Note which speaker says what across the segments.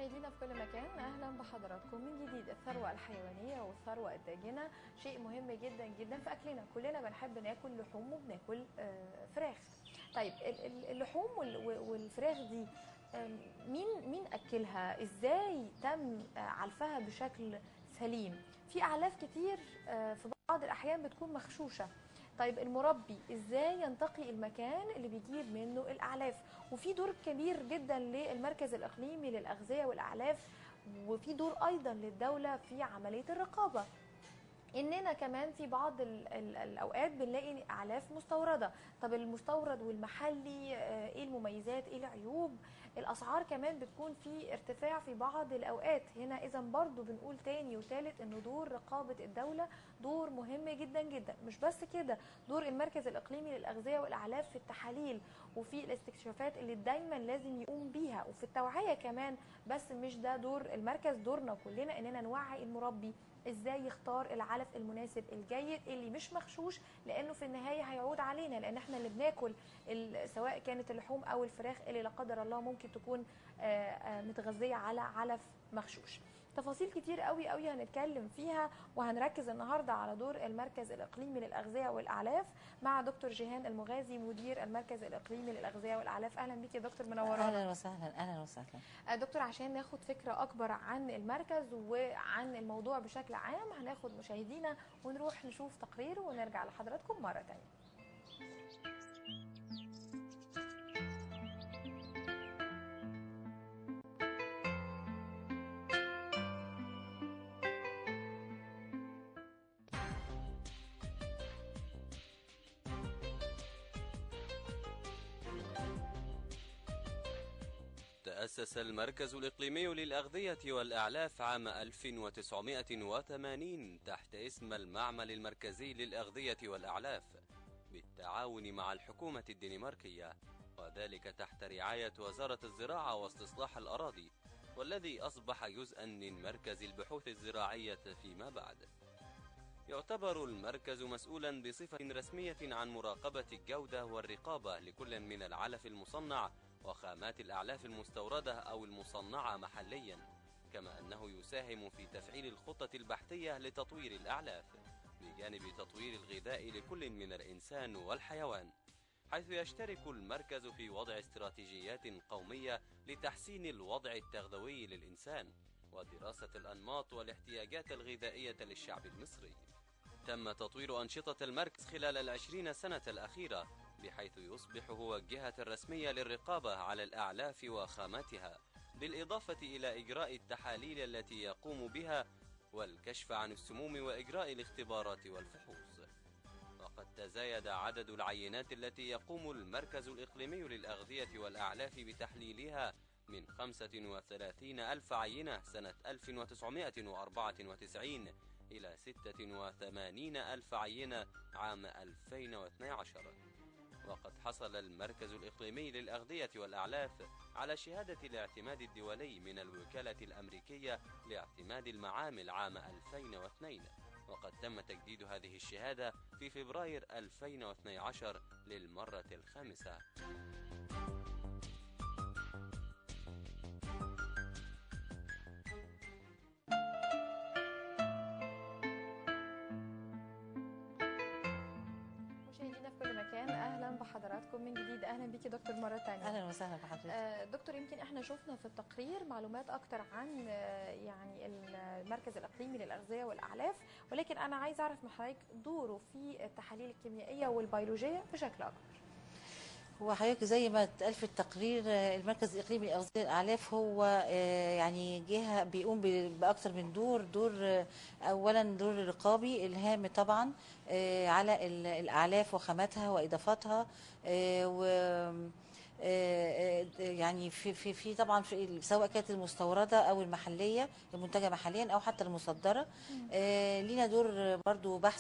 Speaker 1: مشاهدينا في كل مكان اهلا بحضراتكم من جديد الثروه الحيوانيه والثروه الداجنه شيء مهم جدا جدا في اكلنا كلنا بنحب ناكل لحوم وبناكل آه، فراخ طيب ال- ال- اللحوم وال- والفراخ دي آم، مين مين اكلها ازاي تم آه، علفها بشكل سليم في اعلاف كتير آه، في بعض الاحيان بتكون مغشوشه طيب المربي ازاي ينتقي المكان اللي بيجيب منه الاعلاف وفي دور كبير جدا للمركز الاقليمي للاغذيه والاعلاف وفي دور ايضا للدوله في عمليه الرقابه اننا كمان في بعض ال ال الاوقات بنلاقي اعلاف مستورده طب المستورد والمحلي آه، ايه المميزات ايه العيوب الاسعار كمان بتكون في ارتفاع في بعض الاوقات هنا اذا برضو بنقول تاني وتالت انه دور رقابه الدوله دور مهم جدا جدا مش بس كده دور المركز الاقليمي للاغذيه والاعلاف في التحاليل وفي الاستكشافات اللي دايما لازم يقوم بيها وفي التوعيه كمان بس مش ده دور المركز دورنا كلنا اننا نوعي المربي ازاي يختار العلف المناسب الجيد اللي مش مغشوش لانه في النهايه هيعود علينا لان احنا اللي بناكل ال- سواء كانت اللحوم او الفراخ اللي لا قدر الله ممكن تكون آه، آه، متغذيه على علف مغشوش تفاصيل كتير قوي قوي هنتكلم فيها وهنركز النهارده على دور المركز الاقليمي للاغذيه والاعلاف مع دكتور جيهان المغازي مدير المركز الاقليمي للاغذيه والاعلاف اهلا بيك يا دكتور منورانا
Speaker 2: اهلا وسهلا اهلا وسهلا
Speaker 1: آه، دكتور عشان ناخد فكرة أكبر عن المركز وعن الموضوع بشكل عام هناخد مشاهدينا ونروح نشوف تقرير ونرجع لحضراتكم مرة تانية
Speaker 3: تأسس المركز الإقليمي للأغذية والأعلاف عام 1980 تحت اسم المعمل المركزي للأغذية والأعلاف بالتعاون مع الحكومة الدنماركية وذلك تحت رعاية وزارة الزراعة واستصلاح الأراضي والذي أصبح جزءا من مركز البحوث الزراعية فيما بعد يعتبر المركز مسؤولا بصفة رسمية عن مراقبة الجودة والرقابة لكل من العلف المصنع وخامات الأعلاف المستوردة أو المصنعة محليا كما أنه يساهم في تفعيل الخطة البحثية لتطوير الأعلاف بجانب تطوير الغذاء لكل من الإنسان والحيوان حيث يشترك المركز في وضع استراتيجيات قومية لتحسين الوضع التغذوي للإنسان ودراسة الأنماط والاحتياجات الغذائية للشعب المصري تم تطوير أنشطة المركز خلال العشرين سنة الأخيرة بحيث يصبح هو الجهة الرسمية للرقابة على الأعلاف وخاماتها بالإضافة إلى إجراء التحاليل التي يقوم بها والكشف عن السموم وإجراء الاختبارات والفحوص وقد تزايد عدد العينات التي يقوم المركز الإقليمي للأغذية والأعلاف بتحليلها من 35 ألف عينة سنة 1994 إلى 86 ألف عينة عام 2012 وقد حصل المركز الإقليمي للأغذية والأعلاف على شهادة الاعتماد الدولي من الوكالة الأمريكية لاعتماد المعامل عام 2002 وقد تم تجديد هذه الشهادة في فبراير 2012 للمرة الخامسة
Speaker 1: مشاهدينا في كل مكان أهلا بحضراتكم من جديد أهلا بيكي دكتور مرة تانية
Speaker 2: اهلا وسهلا بحضرتك
Speaker 1: آه، دكتور يمكن احنا شفنا في التقرير معلومات اكتر عن آه، يعني المركز الاقليمي للاغذيه والاعلاف ولكن انا عايز اعرف من حضرتك دوره في التحاليل الكيميائيه والبيولوجيه بشكل اكبر
Speaker 2: هو حضرتك زي ما اتقال في التقرير آه، المركز الاقليمي للاغذيه والاعلاف هو آه، يعني جهه بيقوم ب- باكثر من دور دور آه، اولا دور رقابي الهام طبعا آه، على ال- الاعلاف وخاماتها واضافاتها آه، و آه، آه، يعني في في في طبعا في سواء كانت المستورده او المحليه المنتجه محليا او حتى المصدره آه، لينا دور برضو بحثي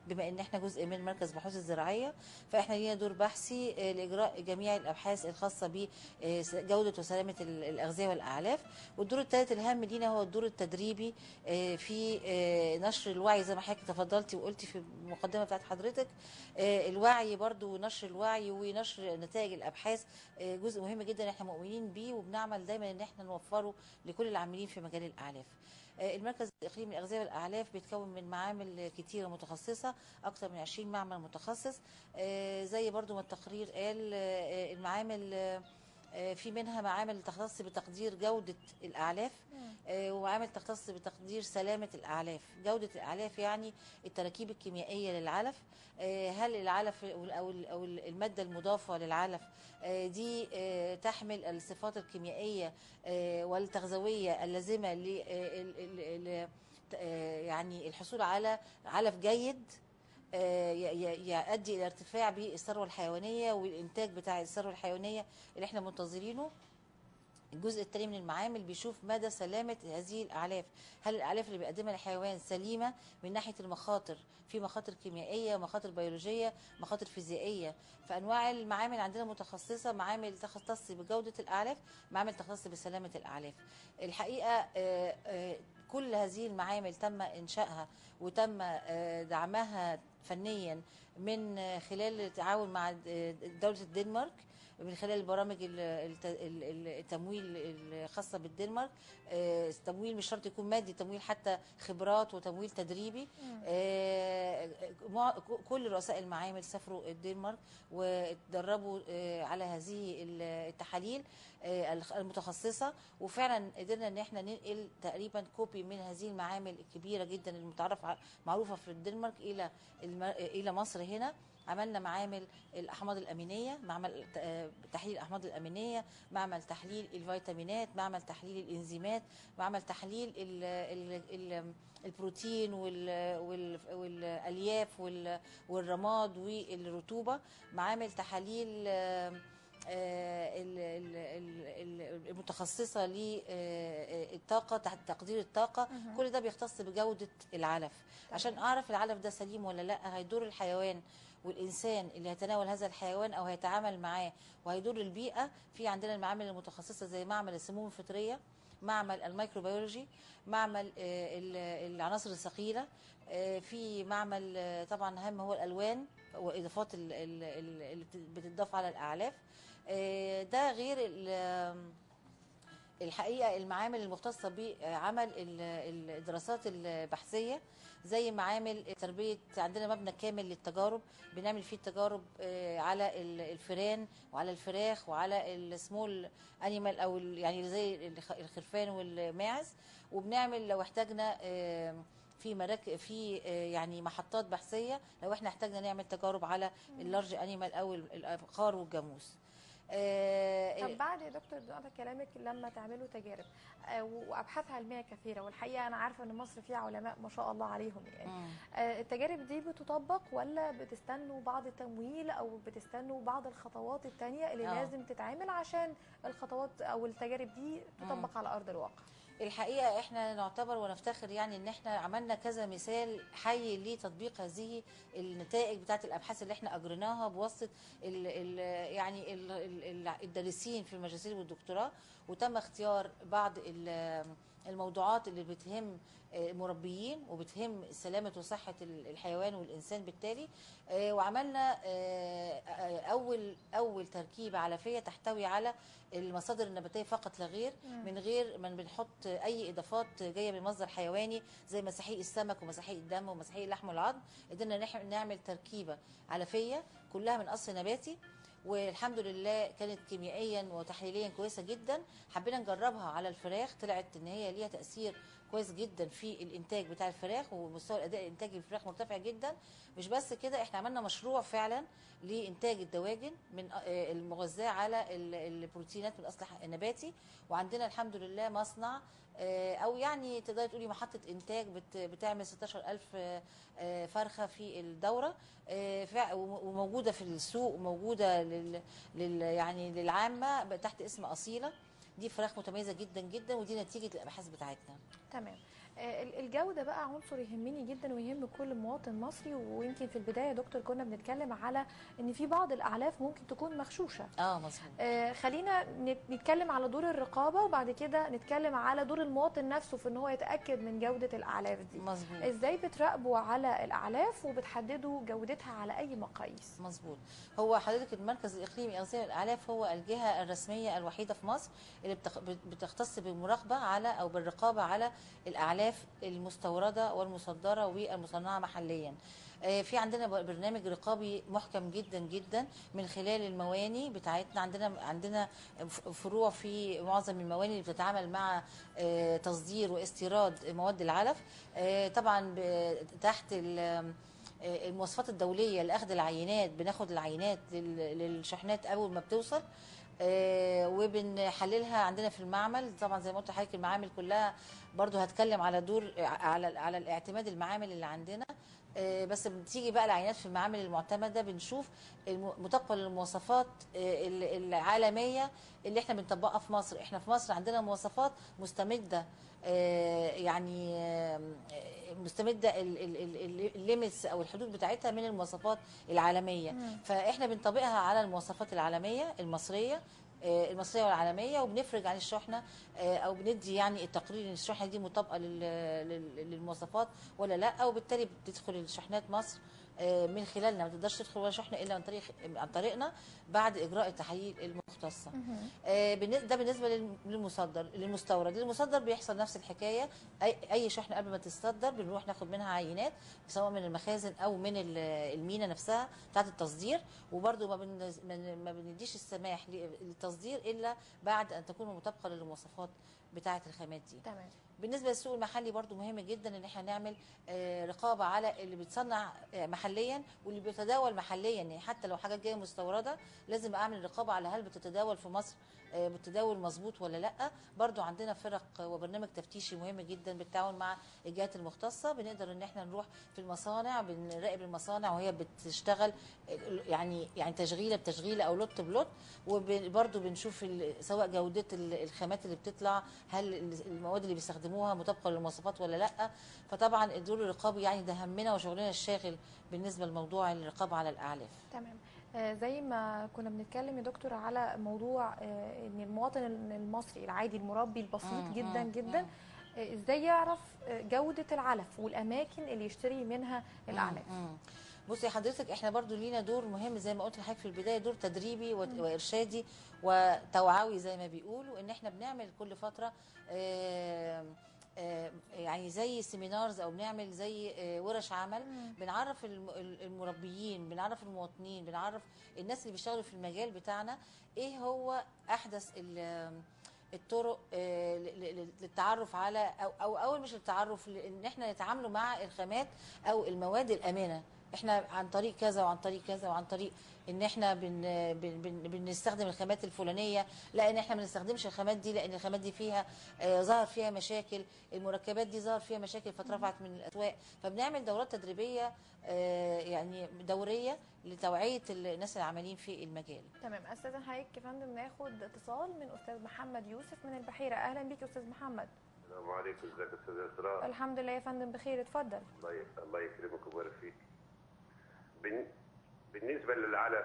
Speaker 2: بما ان احنا جزء من مركز بحوث الزراعيه فاحنا لينا دور بحثي آه، لاجراء جميع الابحاث الخاصه بجوده وسلامه ال- الاغذيه والاعلاف والدور الثالث الهام لينا هو الدور التدريبي آه، في آه، نشر الوعي زي ما حضرتك تفضلتي وقلتي في المقدمه بتاعت حضرتك آه، الوعي برضو ونشر الوعي ونشر نتائج الابحاث آه، جزء مهم جدا احنا مؤمنين بيه وبنعمل دايما ان احنا نوفره لكل العاملين في مجال الاعلاف آه، المركز الاقليمي للاغذيه والاعلاف بيتكون من معامل كتيره متخصصه اكثر من 20 معمل متخصص آه، زي برضو ما التقرير قال آه، المعامل آه، آه، في منها معامل تختص بتقدير جوده الاعلاف آه، وعامل تختص بتقدير سلامه الاعلاف جوده الاعلاف يعني التراكيب الكيميائيه للعلف آه، هل العلف او ال- او ال- الماده المضافه للعلف آه، دي آه، تحمل الصفات الكيميائيه آه، والتغذويه اللازمه ل ال- ال- ال- آه، يعني الحصول على علف جيد آه، ي- ي- يؤدي الى ارتفاع بالثروه الحيوانيه والانتاج بتاع الثروه الحيوانيه اللي احنا منتظرينه الجزء الثاني من المعامل بيشوف مدى سلامة هذه الأعلاف هل الأعلاف اللي بيقدمها الحيوان سليمة من ناحية المخاطر في مخاطر كيميائية مخاطر بيولوجية مخاطر فيزيائية فأنواع المعامل عندنا متخصصة معامل تختص بجودة الأعلاف معامل تختص بسلامة الأعلاف الحقيقة آه، آه، كل هذه المعامل تم إنشائها وتم آه، دعمها فنيا من آه، خلال التعاون مع آه، دولة الدنمارك من خلال البرامج ال- الت- ال- ال- التمويل الخاصه بالدنمارك آه، تمويل مش شرط يكون مادي تمويل حتى خبرات وتمويل تدريبي آه، مع- كل رؤساء المعامل سافروا الدنمارك واتدربوا آه، على هذه ال- التحاليل آه، الخ- المتخصصه وفعلا قدرنا ان احنا ننقل تقريبا كوبي من هذه المعامل الكبيره جدا المتعرف ع- معروفه في الدنمارك الى الم- الى مصر هنا عملنا معامل الاحماض الامينيه معمل ت- آه، تحليل الاحماض الامينيه معمل تحليل الفيتامينات معمل تحليل الانزيمات معمل تحليل ال ال ال البروتين وال وال والالياف وال- والرماد والرطوبه معامل تحاليل آه، آه، ال- ال- ال- ال- المتخصصه للطاقه تحت تقدير الطاقه كل ده بيختص بجوده العلف عشان اعرف العلف ده سليم ولا لا هيضر الحيوان والانسان اللي هيتناول هذا الحيوان او هيتعامل معاه وهيضر البيئه في عندنا المعامل المتخصصه زي معمل السموم الفطريه معمل الميكروبيولوجي معمل آه، ال- العناصر الثقيله آه، في معمل آه، طبعا اهم هو الالوان واضافات ال- ال- ال- اللي بت- بتضاف على الاعلاف آه، ده غير ال- الحقيقه المعامل المختصه بعمل ال- الدراسات البحثيه زي معامل تربيه عندنا مبنى كامل للتجارب بنعمل فيه التجارب آه، على ال- الفئران وعلى الفراخ وعلى السمول انيمال او ال- يعني زي الخ- الخرفان والماعز وبنعمل لو احتاجنا آه، في مراكز في آه، يعني محطات بحثيه لو احنا احتاجنا نعمل تجارب على اللارج انيمال او ال- الابقار والجاموس آه،
Speaker 1: طب بعد يا دكتور ده كلامك لما تعملوا تجارب آه، وابحاث علميه كثيره والحقيقه انا عارفه ان مصر فيها علماء ما شاء الله عليهم يعني
Speaker 2: مم.
Speaker 1: آه، التجارب دي بتطبق ولا بتستنوا بعض التمويل او بتستنوا بعض الخطوات التانية اللي
Speaker 2: آه.
Speaker 1: لازم تتعمل عشان الخطوات او التجارب دي تطبق على ارض الواقع
Speaker 2: الحقيقه احنا نعتبر ونفتخر يعني ان احنا عملنا كذا مثال حي لتطبيق هذه النتائج بتاعه الابحاث اللي احنا اجريناها بواسطه ال ال يعني ال ال الدارسين في الماجستير والدكتوراه وتم اختيار بعض ال- الموضوعات اللي بتهم آه، المربيين وبتهم سلامه وصحه ال- الحيوان والانسان بالتالي آه، وعملنا آه، آه، اول اول تركيبه علفيه تحتوي على المصادر النباتيه فقط لا غير من غير ما بنحط اي اضافات جايه من مصدر حيواني زي مساحيق السمك ومساحيق الدم ومساحيق اللحم والعظم قدرنا نح- نعمل تركيبه علفيه كلها من اصل نباتي والحمد لله كانت كيميائيا وتحليليا كويسه جدا حبينا نجربها على الفراخ طلعت ان هي ليها تاثير كويس جدا في الانتاج بتاع الفراخ ومستوى الاداء الانتاجي الفراخ مرتفع جدا مش بس كده احنا عملنا مشروع فعلا لانتاج الدواجن من آه، المغذاه على ال- البروتينات من اصل ح- نباتي وعندنا الحمد لله مصنع آه، او يعني تقدري تقولي محطه انتاج بت- بتعمل 16000 آه، آه، فرخه في الدوره آه، فع- وم- وموجوده في السوق وموجوده لل لل- يعني للعامه تحت اسم اصيله دي فراخ متميزه جدا جدا ودي نتيجه الابحاث بتاعتنا
Speaker 1: تمام آه، ال- الجودة بقى عنصر يهمني جدا ويهم كل مواطن مصري ويمكن في البداية يا دكتور كنا بنتكلم على ان في بعض الاعلاف ممكن تكون مغشوشة
Speaker 2: اه مظبوط
Speaker 1: آه، خلينا نت- نتكلم على دور الرقابة وبعد كده نتكلم على دور المواطن نفسه في ان هو يتأكد من جودة الاعلاف دي
Speaker 2: مظبوط
Speaker 1: ازاي بتراقبوا على الاعلاف وبتحددوا جودتها على اي مقاييس
Speaker 2: مظبوط هو حضرتك المركز الاقليمي الاغذيه والاعلاف هو الجهه الرسميه الوحيده في مصر اللي بتخ- بتختص بالمراقبه على او بالرقابه على الاعلاف المستورده والمصدره والمصنعه محليا آه، في عندنا ب- برنامج رقابي محكم جدا جدا من خلال المواني بتاعتنا عندنا عندنا ف- فروع في معظم المواني اللي بتتعامل مع آه، تصدير واستيراد مواد العلف آه، طبعا ب- تحت ال- المواصفات الدوليه لاخذ العينات بناخد العينات لل- للشحنات اول ما بتوصل آه، وبنحللها عندنا في المعمل طبعا زي ما قلت لحضرتك المعامل كلها برضو هتكلم على دور على على الاعتماد المعامل اللي عندنا آه، بس بتيجي بقى العينات في المعامل المعتمده بنشوف الم- مطابقه للمواصفات آه، ال- العالميه اللي احنا بنطبقها في مصر احنا في مصر عندنا مواصفات مستمده آه، يعني آه، مستمده ال- ال- ال- ال- الليميتس او الحدود بتاعتها من المواصفات العالميه فاحنا بنطبقها على المواصفات العالميه المصريه آه، المصريه والعالميه وبنفرج عن الشحنه آه، او بندي يعني التقرير ان الشحنه دي مطابقه لل- لل- للمواصفات ولا لا وبالتالي بتدخل الشحنات مصر آه، من خلالنا ما تقدرش تدخل ولا شحنه الا عن طريق عن طريقنا بعد اجراء التحاليل المختصه آه، بالن- ده بالنسبه لل- للمصدر للمستورد للمصدر بيحصل نفس الحكايه اي اي شحنه قبل ما تصدر بنروح ناخد منها عينات سواء من المخازن او من ال- المينا نفسها بتاعه التصدير وبرده ما بن- ما- ما بنديش السماح ل- للتصدير الا بعد ان تكون مطابقه للمواصفات بتاعه الخامات دي
Speaker 1: تمام
Speaker 2: بالنسبه للسوق المحلي برضو مهم جدا ان احنا نعمل آه، رقابه على اللي بيتصنع آه، محليا واللي بيتداول محليا يعني حتى لو حاجات جايه مستورده لازم اعمل رقابه على هل بتتداول في مصر آه، بالتداول مظبوط ولا لا برضو عندنا فرق وبرنامج تفتيشي مهم جدا بالتعاون مع الجهات المختصه بنقدر ان احنا نروح في المصانع بنراقب المصانع وهي بتشتغل آه، يعني يعني تشغيله بتشغيله او لوت بلوت وبرضو بنشوف ال- سواء جوده ال- الخامات اللي بتطلع هل ال- المواد اللي بيستخدموها مطابقه للمواصفات ولا لا فطبعا الدور الرقابي يعني ده همنا وشغلنا الشاغل بالنسبه لموضوع الرقابه على الاعلاف
Speaker 1: تمام آه، زي ما كنا بنتكلم يا دكتور على موضوع آه، ان المواطن المصري العادي المربي البسيط
Speaker 2: مم،
Speaker 1: جدا
Speaker 2: مم،
Speaker 1: جدا
Speaker 2: مم.
Speaker 1: آه، ازاي يعرف آه، جودة العلف والاماكن اللي يشتري منها الاعلاف
Speaker 2: مم. مم. بصي حضرتك احنا برضو لينا دور مهم زي ما قلت لحضرتك في البدايه دور تدريبي وت- وارشادي وتوعوي زي ما بيقولوا ان احنا بنعمل كل فتره آم، آم، يعني زي سيمينارز او بنعمل زي آه، ورش عمل بنعرف الم- ال- المربيين بنعرف المواطنين بنعرف الناس اللي بيشتغلوا في المجال بتاعنا ايه هو احدث ال- الطرق آه، ل- ل- للتعرف على او او اول مش التعرف ل- ان احنا نتعاملوا مع الخامات او المواد الامنه احنا عن طريق كذا وعن طريق كذا وعن طريق ان احنا بن بن بن بنستخدم الخامات الفلانيه لا ان احنا ما بنستخدمش الخامات دي لان الخامات دي فيها آه، ظهر فيها مشاكل المركبات دي ظهر فيها مشاكل فاترفعت من الاسواق فبنعمل دورات تدريبيه آه، يعني دوريه لتوعيه الناس العاملين في المجال
Speaker 1: تمام استاذن حضرتك يا فندم ناخد اتصال من استاذ محمد يوسف من البحيره اهلا بيك يا استاذ محمد
Speaker 4: السلام عليكم ازيك يا استاذ اسراء
Speaker 1: الحمد لله يا فندم بخير اتفضل
Speaker 4: الله ي- الله يكرمك ويبارك فيك بن- بالنسبه للعلف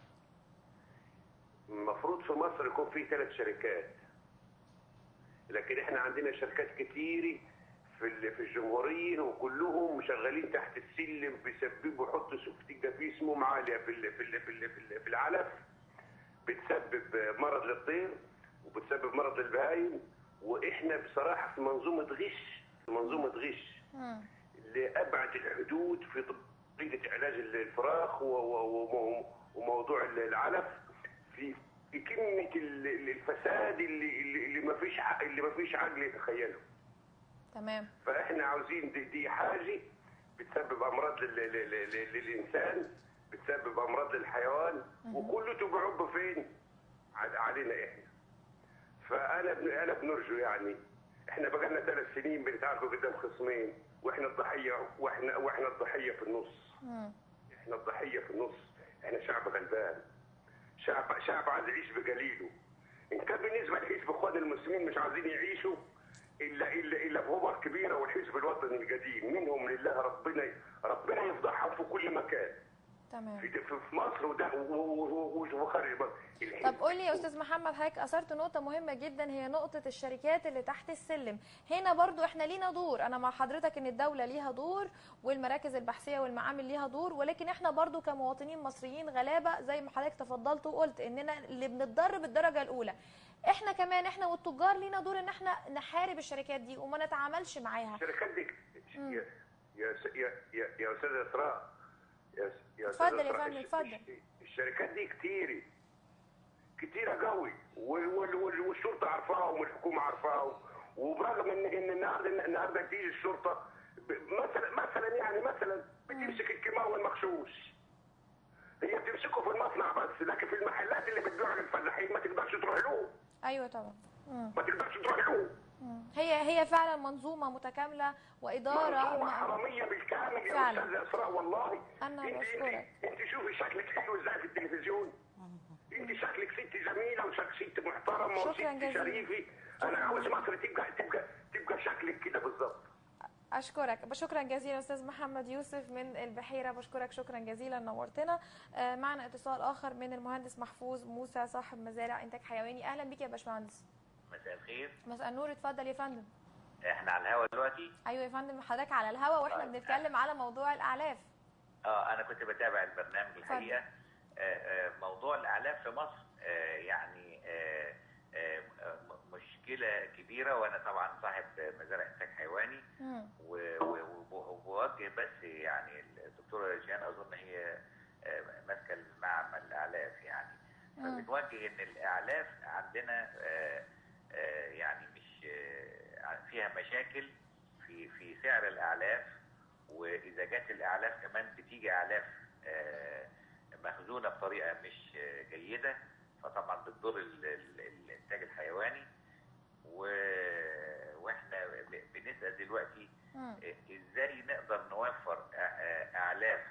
Speaker 4: المفروض في مصر يكون في ثلاث شركات لكن احنا عندنا شركات كتير في ال- في الجمهوريه وكلهم شغالين تحت السلم بيسببوا يحطوا سوفتيكا في سموم عاليه في ال- في ال- في ال- في ال- في العلف بتسبب مرض للطير وبتسبب مرض للبهايم واحنا بصراحه في منظومه غش في منظومه غش لابعد الحدود في طريقه علاج الفراخ و- و- و- وموضوع العلف في في كميه ال- ال- الفساد اللي اللي اللي ما فيش ع- اللي ما فيش عقل يتخيله
Speaker 1: تمام
Speaker 4: فاحنا عاوزين دي, دي حاجه بتسبب امراض لل- لل- لل- للانسان بتسبب امراض للحيوان وكله تبعب فين؟ عل- علينا احنا فانا بن- انا بنرجو يعني احنا بقى لنا ثلاث سنين بنتعاركوا قدام خصمين واحنا الضحيه واحنا واحنا الضحيه في النص احنا الضحيه في النص احنا شعب غلبان شعب شعب عايز يعيش بقليله ان كان بالنسبه لحزب اخوان المسلمين مش عايزين يعيشوا الا الا الا بهبر كبيره والحزب الوطني القديم منهم لله ربنا ربنا يفضحهم في كل مكان
Speaker 1: تمام
Speaker 4: في في في مصر وده و- و- و- وخارج مصر الحزب-
Speaker 1: طب قول لي يا استاذ محمد حضرتك اثرت نقطه مهمه جدا هي نقطه الشركات اللي تحت السلم هنا برضو احنا لينا دور انا مع حضرتك ان الدوله ليها دور والمراكز البحثيه والمعامل ليها دور ولكن احنا برضو كمواطنين مصريين غلابه زي ما حضرتك تفضلت وقلت اننا اللي بنتضر بالدرجه الاولى احنا كمان احنا والتجار لينا دور ان احنا نحارب الشركات دي وما نتعاملش معاها
Speaker 4: الشركات دي يا يا س- يا يا يا استاذ اسراء يا س- يا
Speaker 1: اتفضل
Speaker 4: أستاذ
Speaker 1: يا
Speaker 4: إسراء،
Speaker 1: فندم،
Speaker 4: الش-
Speaker 1: اتفضل.
Speaker 4: الش- الشركات دي كتير كتيرة قوي وال- وال- وال- والشرطة عارفاهم والحكومة عارفاهم وبرغم ان ان النهارده النهارده تيجي الشرطة ب- مثلا مثلا يعني مثلا بتمسك الكيماوي المغشوش هي بتمسكه في المصنع بس لكن في المحلات اللي بتبيع للفلاحين ما تقدرش تروح له
Speaker 1: ايوه طبعا مم.
Speaker 4: ما تقدرش تروح له
Speaker 1: مم. هي هي فعلا منظومه متكامله واداره
Speaker 4: منظومة
Speaker 1: وما-
Speaker 4: حرامية بالكامل يا
Speaker 1: فعلا.
Speaker 4: استاذ اسراء والله
Speaker 1: أنا
Speaker 4: انت
Speaker 1: بشكرك.
Speaker 4: انت انت شوفي شكلك حلو ازاي في التلفزيون انت شكلك ست جميله وشكلك ست محترمه
Speaker 1: شكراً
Speaker 4: وست
Speaker 1: جزيلاً.
Speaker 4: شريفه انا عاوز مصر تبقى تبقى تبقى شكلك كده بالظبط
Speaker 1: اشكرك شكرا جزيلا استاذ محمد يوسف من البحيره بشكرك شكرا جزيلا نورتنا آه، معنا اتصال اخر من المهندس محفوظ موسى صاحب مزارع انتاج حيواني اهلا بك يا باشمهندس
Speaker 5: مساء الخير
Speaker 1: مساء النور اتفضل يا فندم
Speaker 5: احنا على الهوا دلوقتي
Speaker 1: ايوه يا فندم حضرتك على الهوا واحنا
Speaker 5: طيب.
Speaker 1: بنتكلم على موضوع الاعلاف
Speaker 5: اه انا كنت بتابع البرنامج الحقيقه آه، آه، موضوع الاعلاف في مصر آه، يعني آه، آه، م- مشكله كبيره وانا طبعا صاحب مزارع انتاج حيواني
Speaker 1: مم.
Speaker 5: و- و- وب- وبوجه بس يعني الدكتوره جيان اظن هي آه، ماسكه المعمل الاعلاف يعني
Speaker 1: مم.
Speaker 5: فبنوجه ان الاعلاف عندنا آه، آه، يعني مش آه، فيها مشاكل في في سعر الاعلاف واذا جت الاعلاف كمان بتيجي اعلاف آه، مخزونه بطريقه مش آه، جيده فطبعا بتضر ال- ال- الانتاج الحيواني و- واحنا ب- بنسال دلوقتي
Speaker 1: مم.
Speaker 5: ازاي نقدر نوفر أ- أ- اعلاف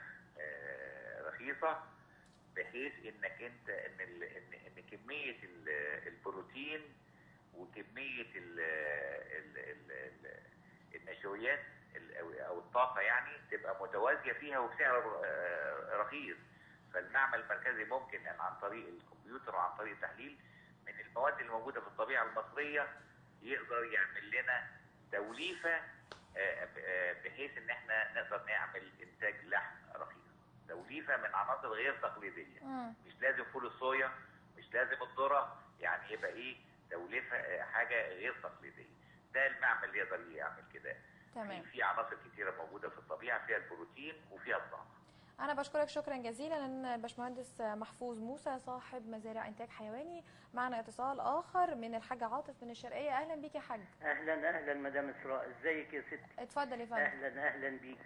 Speaker 5: آه، رخيصه بحيث انك انت ان ال- ان ان كميه ال- البروتين وكميه ال ال ال ال النشويات ال- أو- او الطاقه يعني تبقى متوازيه فيها وبسعر آه، رخيص فالمعمل المركزي ممكن أن عن طريق الكمبيوتر وعن طريق التحليل من المواد الموجوده في الطبيعه المصريه يقدر يعمل لنا توليفه آه، آه، بحيث ان احنا نقدر نعمل انتاج لحم رخيص توليفه من عناصر غير تقليديه
Speaker 1: مم.
Speaker 5: مش لازم فول الصويا مش لازم الذره يعني يبقى ايه توليفه آه، حاجه غير تقليديه ده المعمل اللي يقدر يعمل كده
Speaker 1: تمام
Speaker 5: في في عناصر كتيره موجوده في الطبيعه فيها البروتين وفيها الطاقه
Speaker 1: انا بشكرك شكرا جزيلا ان باشمهندس محفوظ موسى صاحب مزارع انتاج حيواني معنا اتصال اخر من الحاج عاطف من الشرقيه اهلا بيك يا حاج
Speaker 6: اهلا اهلا مدام اسراء ازيك يا ست
Speaker 1: اتفضل يا فندم
Speaker 6: اهلا اهلا بيك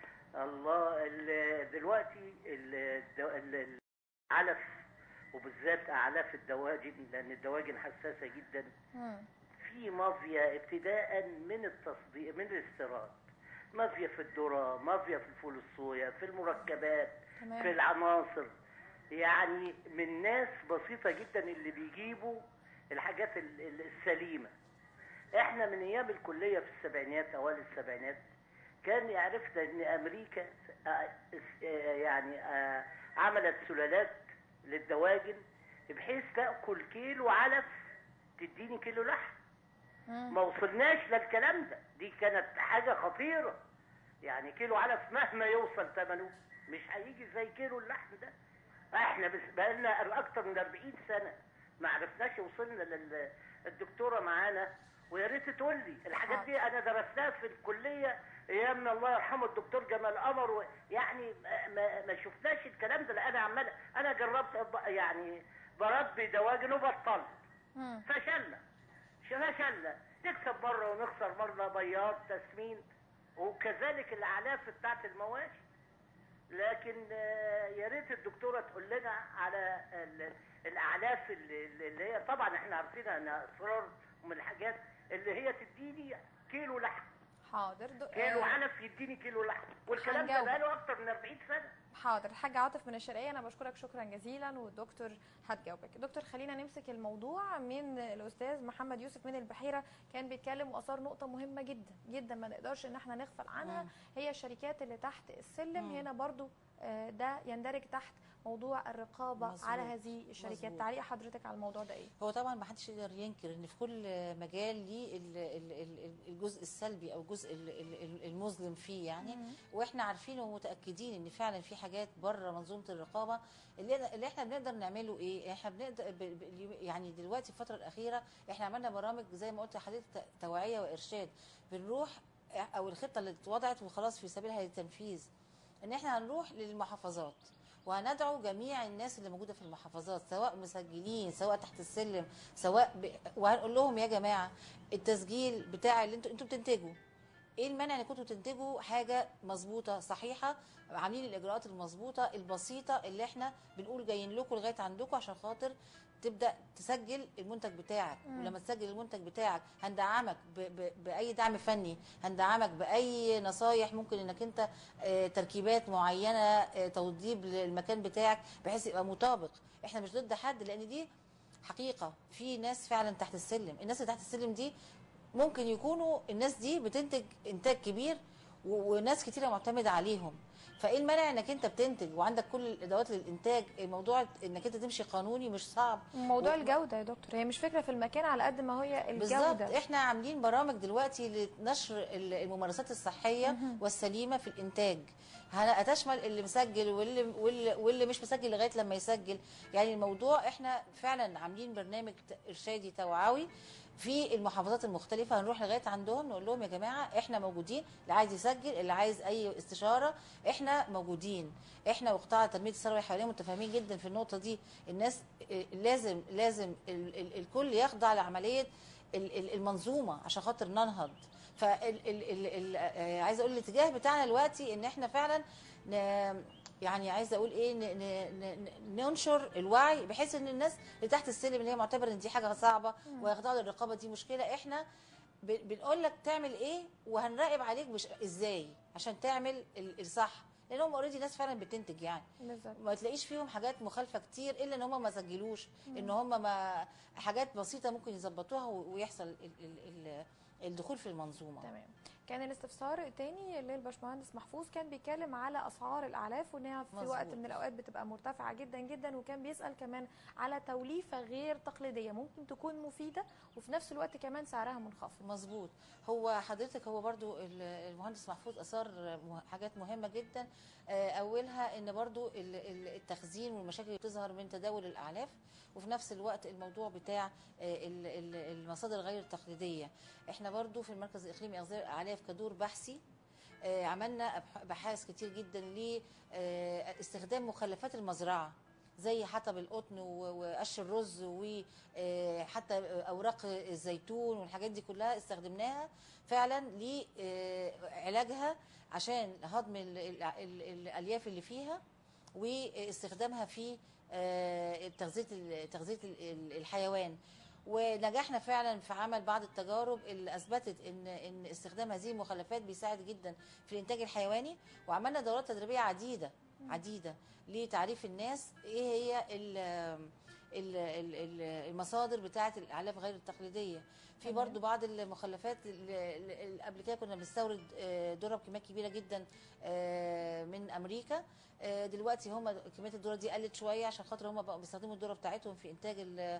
Speaker 6: الله ال- دلوقتي ال- الدو- ال- العلف وبالذات اعلاف الدواجن لان الدواجن حساسه جدا
Speaker 1: مم.
Speaker 6: في مافيا ابتداء من التصدير من الاستيراد مافيا في الذره مافيا في الفول الصويا في المركبات في
Speaker 1: تمام
Speaker 6: العناصر يعني من ناس بسيطة جدا اللي بيجيبوا الحاجات ال- ال- السليمة احنا من ايام الكلية في السبعينات اوائل السبعينات كان عرفنا ان امريكا آه، اس- آه، يعني آه، عملت سلالات للدواجن بحيث تاكل كيلو علف تديني كيلو لحم
Speaker 1: مم.
Speaker 6: ما وصلناش للكلام ده دي كانت حاجة خطيرة يعني كيلو علف مهما يوصل ثمنه مش هيجي زي كيلو اللحم ده احنا بس بقالنا اكتر من 40 سنة ما عرفناش وصلنا لل الدكتورة معانا ويا ريت تقول لي الحاجات دي انا درستها في الكلية ايام الله يرحمه الدكتور جمال قمر و- يعني ما, ما, ما شفناش الكلام ده لا انا عمال انا جربت أب- يعني بربي دواجن وبطلت
Speaker 1: مم.
Speaker 6: فشلنا فشلنا نكسب مره ونخسر مره بياض تسمين وكذلك الاعلاف بتاعت المواشي لكن آه، يا ريت الدكتوره تقول لنا على ال- الاعلاف اللي, اللي هي طبعا احنا عارفينها انها اسرار ومن الحاجات اللي هي تديني كيلو لحم
Speaker 1: حاضر دو...
Speaker 6: كيلو
Speaker 1: آه،
Speaker 6: علف يديني كيلو لحم والكلام ده
Speaker 1: هنجاوب.
Speaker 6: بقاله اكتر من 40 سنه
Speaker 1: حاضر الحاج عاطف من الشرقيه انا بشكرك شكرا جزيلا والدكتور هتجاوبك دكتور خلينا نمسك الموضوع من الاستاذ محمد يوسف من البحيره كان بيتكلم واثار نقطه مهمه جدا جدا ما نقدرش ان احنا نغفل عنها
Speaker 2: مم.
Speaker 1: هي الشركات اللي تحت السلم
Speaker 2: مم.
Speaker 1: هنا برضو آه، ده يندرج تحت موضوع الرقابه
Speaker 2: مظبوط.
Speaker 1: على هذه الشركات
Speaker 2: مظبوط.
Speaker 1: تعليق حضرتك على الموضوع ده ايه
Speaker 2: هو طبعا ما حدش يقدر ينكر ان في كل مجال ليه ال- ال- ال- الجزء السلبي او الجزء ال- ال- المظلم فيه يعني واحنا عارفين ومتاكدين ان فعلا في حاجات بره منظومه الرقابه اللي, اللي احنا بنقدر نعمله ايه احنا بنقدر ب- ب- يعني دلوقتي الفتره الاخيره احنا عملنا برامج زي ما قلت لحضرتك ت- توعيه وارشاد بنروح او الخطه اللي اتوضعت وخلاص في سبيلها للتنفيذ ان احنا هنروح للمحافظات وهندعو جميع الناس اللي موجوده في المحافظات سواء مسجلين سواء تحت السلم سواء ب... وهنقول لهم يا جماعه التسجيل بتاع اللي انتوا انتوا بتنتجوا ايه المانع ان كنتوا تنتجوا حاجه مظبوطه صحيحه عاملين الاجراءات المظبوطه البسيطه اللي احنا بنقول جايين لكم لغايه عندكم عشان خاطر تبدا تسجل المنتج بتاعك
Speaker 1: مم.
Speaker 2: ولما تسجل المنتج بتاعك هندعمك ب... ب... باي دعم فني هندعمك باي نصايح ممكن انك انت آه، تركيبات معينه آه، توضيب للمكان بتاعك بحيث يبقى مطابق احنا مش ضد حد لان دي حقيقه في ناس فعلا تحت السلم الناس اللي تحت السلم دي ممكن يكونوا الناس دي بتنتج انتاج كبير و- وناس كتيره معتمده عليهم فايه المانع انك انت بتنتج وعندك كل الادوات للانتاج موضوع انك انت تمشي قانوني مش صعب
Speaker 1: موضوع
Speaker 2: و-
Speaker 1: الجوده يا دكتور هي مش فكره في المكان على قد ما هي
Speaker 2: بالظبط
Speaker 1: الجوده
Speaker 2: احنا عاملين برامج دلوقتي لنشر ال- الممارسات الصحيه والسليمه في الانتاج هن- هتشمل اللي مسجل واللي واللي, واللي مش مسجل لغايه لما يسجل يعني الموضوع احنا فعلا عاملين برنامج ت- ارشادي توعوي في المحافظات المختلفة هنروح لغاية عندهم نقول لهم يا جماعة احنا موجودين اللي عايز يسجل اللي عايز اي استشارة احنا موجودين احنا وقطاع تنمية الثروة الحيوانية متفاهمين جدا في النقطة دي الناس اه، لازم لازم ال ال الكل يخضع لعملية ال- ال- المنظومه عشان خاطر ننهض فعايزه اقول الاتجاه بتاعنا دلوقتي ان احنا فعلا ن- يعني عايزه اقول ايه ن- ن- ن- ننشر الوعي بحيث ان الناس اللي تحت السلم اللي هي معتبره ان دي حاجه صعبه ويخضعوا للرقابه دي مشكله احنا ب- بنقول لك تعمل ايه وهنراقب عليك مش ازاي عشان تعمل ال- الصح لان هم اوريدي ناس فعلا بتنتج يعني
Speaker 1: بالظبط
Speaker 2: ما تلاقيش فيهم حاجات مخالفه كتير الا ان هم ما سجلوش ان هم ما حاجات بسيطه ممكن يظبطوها و- ويحصل ال ال ال الدخول في المنظومه
Speaker 1: تمام كان الاستفسار الثاني للباشمهندس محفوظ كان بيتكلم على اسعار الاعلاف وانها في
Speaker 2: مظبوط.
Speaker 1: وقت من الاوقات بتبقى مرتفعه جدا جدا وكان بيسال كمان على توليفه غير تقليديه ممكن تكون مفيده وفي نفس الوقت كمان سعرها منخفض
Speaker 2: مظبوط هو حضرتك هو برضو ال- المهندس محفوظ اثار مه- حاجات مهمه جدا آه، اولها ان برضو ال- ال- التخزين والمشاكل اللي بتظهر من تداول الاعلاف وفي نفس الوقت الموضوع بتاع آه، ال- ال- المصادر غير التقليديه احنا برضو في المركز الاقليمي اغذيه الاعلاف كدور بحثي آه، عملنا أبح- ابحاث كتير جدا لاستخدام مخلفات المزرعه زي حطب القطن و- وقش الرز وحتى اوراق الزيتون والحاجات دي كلها استخدمناها فعلا لعلاجها عشان هضم ال- ال- ال- الالياف اللي فيها واستخدامها في آه، تغذيه ال- تغذيه ال- ال- الحيوان ونجحنا فعلا في عمل بعض التجارب اللي اثبتت ان ان استخدام هذه المخلفات بيساعد جدا في الانتاج الحيواني وعملنا دورات تدريبيه عديده عديده لتعريف الناس ايه هي ال ال- ال- ال- المصادر بتاعه الاعلاف غير التقليديه في
Speaker 1: تمام.
Speaker 2: برضو بعض المخلفات اللي اللي قبل كده كنا بنستورد آه، ذره بكميات كبيره جدا آه، من امريكا آه، دلوقتي هم كميه الذره دي قلت شويه عشان خاطر هم بقوا بيستخدموا الذره بتاعتهم في انتاج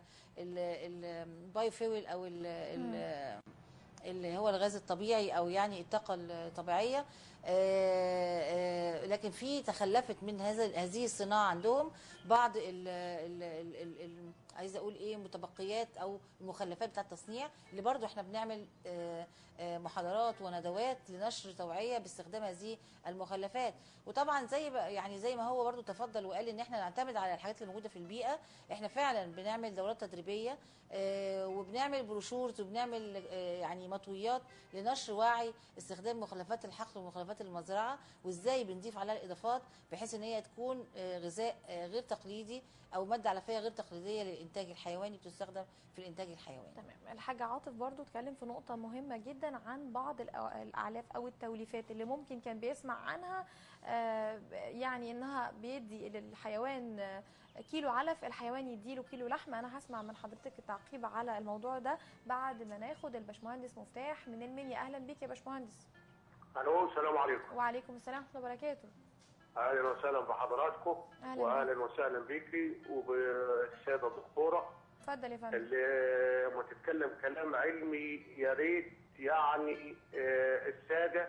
Speaker 2: البايو فيول او ال- ال- اللي هو الغاز الطبيعي او يعني الطاقه الطبيعيه آه، آه، لكن في تخلفت من هذا هذه الصناعه عندهم بعض ال ال ال ال ال عايزه اقول ايه متبقيات او المخلفات بتاعه التصنيع اللي برضو احنا بنعمل آه، آه، محاضرات وندوات لنشر توعيه باستخدام هذه المخلفات وطبعا زي بقى- يعني زي ما هو برضو تفضل وقال ان احنا نعتمد على الحاجات اللي موجوده في البيئه احنا فعلا بنعمل دورات تدريبيه آه، وبنعمل بروشورز وبنعمل آه، يعني مطويات لنشر وعي استخدام مخلفات الحقل ومخلفات خامات المزرعه وازاي بنضيف عليها الاضافات بحيث ان هي تكون آه، غذاء آه، غير تقليدي او ماده علفيه غير تقليديه للانتاج الحيواني بتستخدم في الانتاج الحيواني
Speaker 1: تمام الحاج عاطف برضو اتكلم في نقطة مهمة جدا عن بعض الأ- الأعلاف أو التوليفات اللي ممكن كان بيسمع عنها آه، يعني إنها بيدي للحيوان آه، كيلو علف الحيوان يديله كيلو لحمة أنا هسمع من حضرتك التعقيب على الموضوع ده بعد ما ناخد الباشمهندس مفتاح من المنيا أهلا بيك يا باشمهندس
Speaker 4: الو السلام عليكم
Speaker 1: وعليكم السلام ورحمة الله وبركاته
Speaker 4: اهلا وسهلا بحضراتكم
Speaker 1: أهلا
Speaker 4: واهلا وسهلا بيكي وبالسيده الدكتوره
Speaker 1: اتفضل يا فندم
Speaker 4: اللي ما تتكلم كلام علمي يا ريت يعني آه، الساده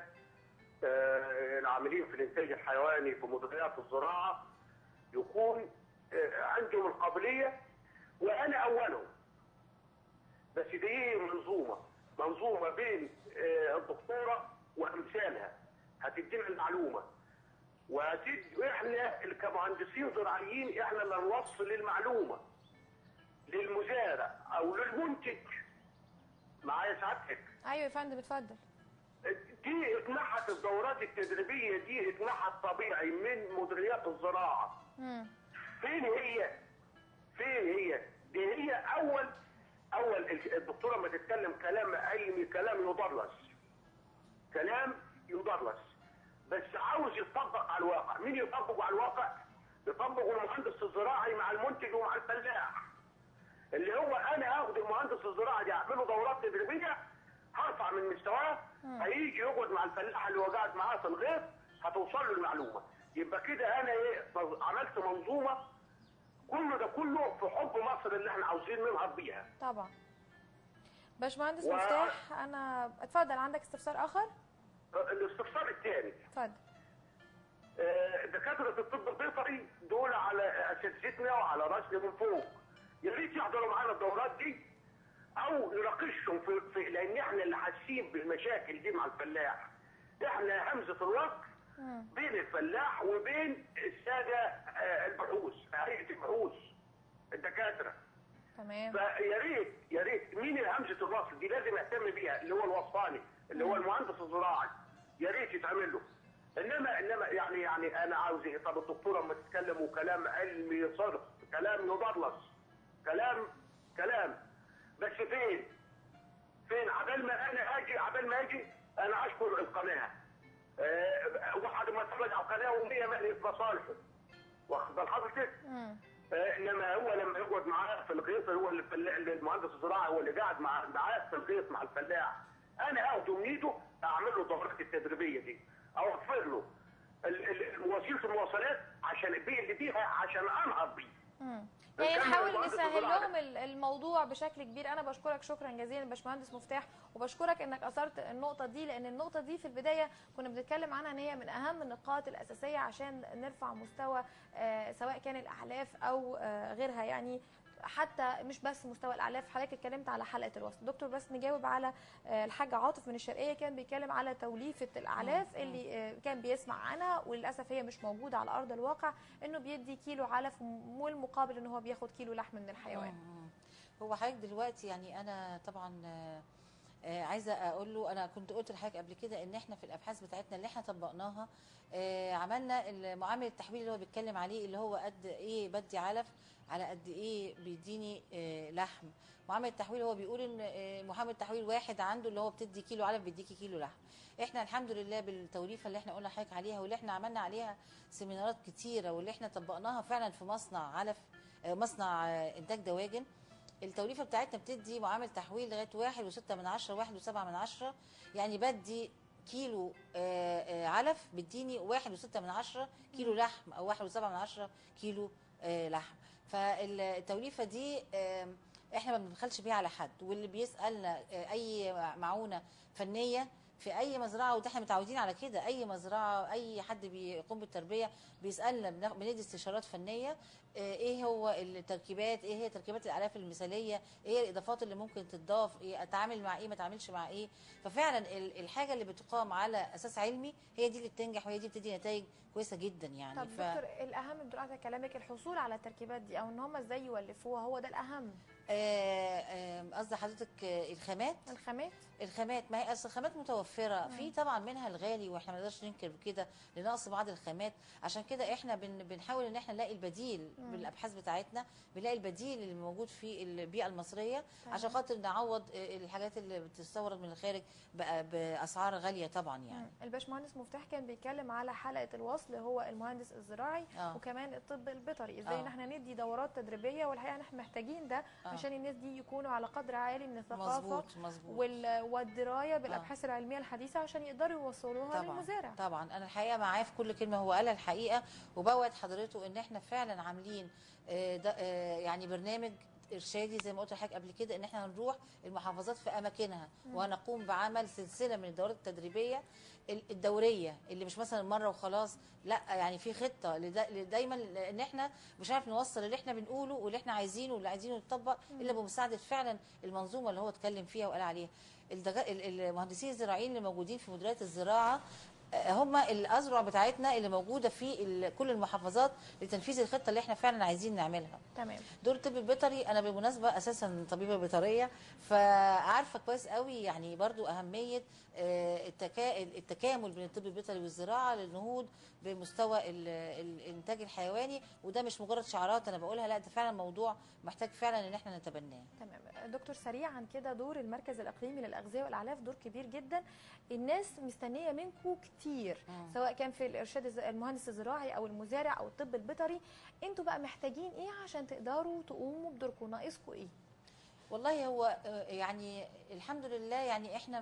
Speaker 4: آه، العاملين في الانتاج الحيواني في مديريات الزراعه يكون آه، عندهم القابليه وانا اولهم بس دي ايه منظومه منظومه بين آه، الدكتوره وامثالها هتدينا المعلومه وهتد احنا اللي كمهندسين زراعيين احنا اللي نوصل المعلومه للمزارع او للمنتج معايا سعادتك
Speaker 1: أيوة يا فندم اتفضل
Speaker 4: دي اتنحت الدورات التدريبيه دي اتنحت طبيعي من مديريات الزراعه
Speaker 1: مم.
Speaker 4: فين هي فين هي دي هي اول اول الدكتوره ما تتكلم كلام علمي كلام يدرس كلام يدرس بس عاوز يطبق على الواقع مين يطبقه على الواقع يطبقه المهندس الزراعي مع المنتج ومع الفلاح اللي هو انا هاخد المهندس الزراعي دي اعمله دورات تدريبيه هرفع من مستواه هيجي يقعد مع الفلاح اللي هو قاعد معاه في الغيط هتوصل له المعلومه يبقى كده انا ايه عملت منظومه كل ده كله في حب مصر اللي احنا عاوزين ننهض بيها
Speaker 1: طبعا باشمهندس
Speaker 4: و-
Speaker 1: مفتاح أنا اتفضل عندك استفسار آخر
Speaker 4: الاستفسار الثاني
Speaker 1: اتفضل
Speaker 4: آه، دكاتره الطب البيطري دول على اساتذتنا وعلى راسنا من فوق يا ريت يحضروا معانا الدورات دي او نناقشهم في, في لان احنا اللي حاسين بالمشاكل دي مع الفلاح احنا همزه الوصل بين الفلاح وبين الساده آه، البحوث هيئه البحوث الدكاتره
Speaker 1: تمام
Speaker 4: فيا ريت يا ريت مين همزه الوصل دي لازم يهتم بيها اللي هو الوصفاني اللي هو المهندس الزراعي يا ريت يتعمل له انما انما يعني يعني انا عاوز ايه طب الدكتوره لما تتكلم وكلام علمي صرف كلام يدرس كلام كلام بس فين فين عبال ما انا اجي عبال ما اجي انا اشكر القناه أه واحد ما اتفرج على القناه وهي مالي في مصالحه واخد بال حضرتك؟
Speaker 1: مم.
Speaker 4: آه، انما هو لما يقعد معاه في الغيط هو اللي الفلاح اللي المهندس الزراعي هو اللي قاعد مع معاه في الغيط مع الفلاح انا اخده من ايده اعمل له الدورات التدريبيه دي اوفر له ال- ال- وسيله المواصلات عشان البيئه اللي بيها عشان انهض بيه
Speaker 1: مم. يعني
Speaker 4: نكمل
Speaker 1: نحاول
Speaker 4: المهندس
Speaker 1: نسهل
Speaker 4: الزراعي.
Speaker 1: لهم ال- الموضوع بشكل كبير انا بشكرك شكرا جزيلا باشمهندس مفتاح وبشكرك انك اثرت النقطه دي لان النقطه دي في البدايه كنا بنتكلم عنها ان هي من اهم النقاط الاساسيه عشان نرفع مستوى آه، سواء كان الاعلاف او آه، غيرها يعني حتى مش بس مستوى الاعلاف حضرتك اتكلمت على حلقه الوسط دكتور بس نجاوب على آه، الحاج عاطف من الشرقيه كان بيتكلم على توليفه الاعلاف اللي آه، كان بيسمع عنها وللاسف هي مش موجوده على ارض الواقع انه بيدي كيلو علف والمقابل ان هو بياخد كيلو لحم من الحيوان
Speaker 2: مم. هو حضرتك دلوقتي يعني انا طبعا آه، آه، عايزه اقول له انا كنت قلت لحضرتك قبل كده ان احنا في الابحاث بتاعتنا اللي احنا طبقناها آه، عملنا المعامل التحويل اللي هو بيتكلم عليه اللي هو قد ايه بدي علف على قد ايه بيديني آه، لحم معامل التحويل هو بيقول ان آه، معامل تحويل واحد عنده اللي هو بتدي كيلو علف بيديكي كيلو لحم احنا الحمد لله بالتوليفه اللي احنا قلنا لحضرتك عليها واللي احنا عملنا عليها سيمينارات كتيره واللي احنا طبقناها فعلا في مصنع علف آه، مصنع آه، انتاج دواجن التوليفه بتاعتنا بتدي معامل تحويل لغايه واحد وستة من عشرة واحد وسبعة من عشرة يعني بدي كيلو آه، آه، علف بيديني واحد وستة من عشرة كيلو لحم او واحد وسبعة من عشرة كيلو آه، لحم فالتوليفه دي آه، احنا ما بنبخلش بيها على حد واللي بيسالنا آه، اي معونه فنيه في اي مزرعه وده احنا متعودين على كده اي مزرعه اي حد بيقوم بالتربيه بيسالنا بناخ- بندي استشارات فنيه آه، ايه هو التركيبات ايه هي تركيبات الالاف المثاليه ايه هي الاضافات اللي ممكن تضاف ايه اتعامل مع ايه ما اتعاملش مع ايه ففعلا ال- الحاجه اللي بتقام على اساس علمي هي دي اللي بتنجح وهي دي بتدي نتائج كويسه جدا يعني
Speaker 1: طب دكتور الاهم بدون قطع كلامك الحصول على التركيبات دي او ان هم ازاي يولفوها هو ده الاهم
Speaker 2: آه، آه، قصدي حضرتك آه، الخامات
Speaker 1: الخامات
Speaker 2: الخامات ما هي اصل الخامات متوفره في طبعا منها الغالي واحنا ما نقدرش ننكر كده لنقص بعض الخامات عشان كده احنا بن بنحاول ان احنا نلاقي البديل بالابحاث بتاعتنا بنلاقي البديل اللي موجود في البيئه المصريه عشان خاطر نعوض آه، الحاجات اللي بتستورد من الخارج بقى باسعار غاليه طبعا يعني
Speaker 1: الباشمهندس مفتاح كان بيتكلم على حلقه الوصل هو المهندس الزراعي
Speaker 2: آه.
Speaker 1: وكمان الطب البيطري ازاي
Speaker 2: آه.
Speaker 1: ان احنا ندي دورات تدريبيه والحقيقه ان احنا محتاجين ده
Speaker 2: آه.
Speaker 1: عشان الناس دي يكونوا على قدر عالي من الثقافه
Speaker 2: مظبوط مظبوط
Speaker 1: وال- والدرايه بالابحاث العلميه الحديثه عشان يقدروا يوصلوها
Speaker 2: طبعا
Speaker 1: للمزارع
Speaker 2: طبعا انا الحقيقه معاه في كل كلمه هو قالها الحقيقه وبوعد حضرته ان احنا فعلا عاملين آه، ده- آه، يعني برنامج ارشادي زي ما قلت لحضرتك قبل كده ان احنا هنروح المحافظات في اماكنها وهنقوم بعمل سلسله من الدورات التدريبيه ال- الدوريه اللي مش مثلا مره وخلاص لا يعني في خطه لدا- دايما ان احنا مش عارف نوصل اللي احنا بنقوله واللي احنا عايزينه واللي عايزينه يتطبق الا بمساعده فعلا المنظومه اللي هو اتكلم فيها وقال عليها الدجا- ال- المهندسين الزراعيين اللي موجودين في مديريات الزراعه هم الأذرع بتاعتنا اللي موجودة في ال- كل المحافظات لتنفيذ الخطة اللي احنا فعلا عايزين نعملها
Speaker 1: تمام
Speaker 2: دور الطب البيطري انا بالمناسبه اساسا طبيبه بيطريه فعارفه كويس قوي يعني برضو اهميه آه، التكا... التكامل بين الطب البيطري والزراعه للنهوض بمستوى ال- الانتاج الحيواني وده مش مجرد شعارات انا بقولها لا ده فعلا موضوع محتاج فعلا ان احنا نتبناه
Speaker 1: تمام دكتور سريعا كده دور المركز الاقليمي للاغذيه والاعلاف دور كبير جدا الناس مستنيه منكم كتير
Speaker 2: مم.
Speaker 1: سواء كان في الارشاد الز- المهندس الزراعي او المزارع او الطب البيطري انتوا بقى محتاجين ايه عشان تقدروا تقوموا بدوركم ناقصكم ايه
Speaker 2: والله هو آه، يعني الحمد لله يعني احنا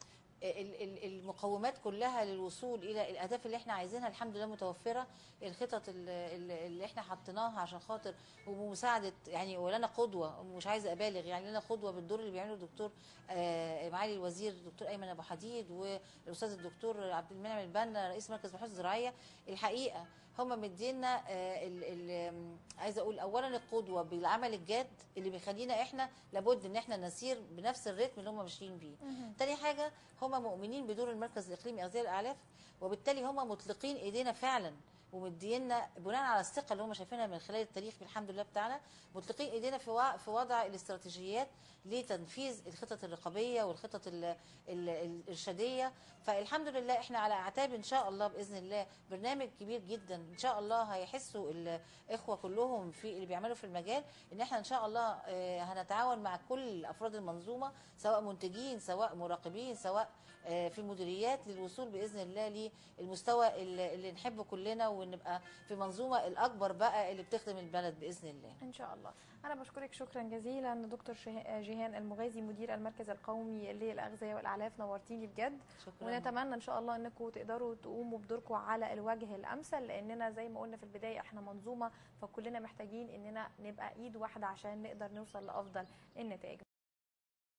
Speaker 2: ال- ال- المقومات كلها للوصول الى الاهداف اللي احنا عايزينها الحمد لله متوفره الخطط ال- ال- اللي احنا حطيناها عشان خاطر ومساعده يعني ولنا قدوه مش عايزه ابالغ يعني لنا قدوه بالدور اللي بيعمله الدكتور آه، معالي الوزير الدكتور ايمن ابو حديد والاستاذ الدكتور عبد المنعم البنا رئيس مركز البحوث الزراعيه الحقيقه هم مدينا آه، ال- ال- عايزه اقول اولا القدوه بالعمل الجاد اللي بيخلينا احنا لابد ان احنا نسير بنفس الريتم اللي هم ماشيين بيه تاني حاجه هم مؤمنين بدور المركز الاقليمي اغذيه الاعلاف وبالتالي هم مطلقين ايدينا فعلا ومدينا بناء على الثقه اللي هم شايفينها من خلال التاريخ الحمد لله بتاعنا مطلقين ايدينا في وع- في وضع الاستراتيجيات لتنفيذ الخطط الرقابيه والخطط ال- ال- الارشاديه فالحمد لله احنا على اعتاب ان شاء الله باذن الله برنامج كبير جدا ان شاء الله هيحسوا الاخوه كلهم في اللي بيعملوا في المجال ان احنا ان شاء الله آه، هنتعاون مع كل افراد المنظومه سواء منتجين سواء مراقبين سواء آه، في المديريات للوصول باذن الله للمستوى اللي اللي نحبه كلنا ونبقى في منظومه الاكبر بقى اللي بتخدم البلد باذن الله
Speaker 1: ان شاء الله انا بشكرك شكرا جزيلا دكتور شه- جيهان المغازي مدير المركز القومي للاغذيه والاعلاف نورتيني بجد
Speaker 2: شكرا
Speaker 1: ونتمنى ان شاء الله انكم تقدروا تقوموا بدوركم على الوجه الامثل لاننا زي ما قلنا في البدايه احنا منظومه فكلنا محتاجين اننا نبقى ايد واحده عشان نقدر نوصل لافضل النتائج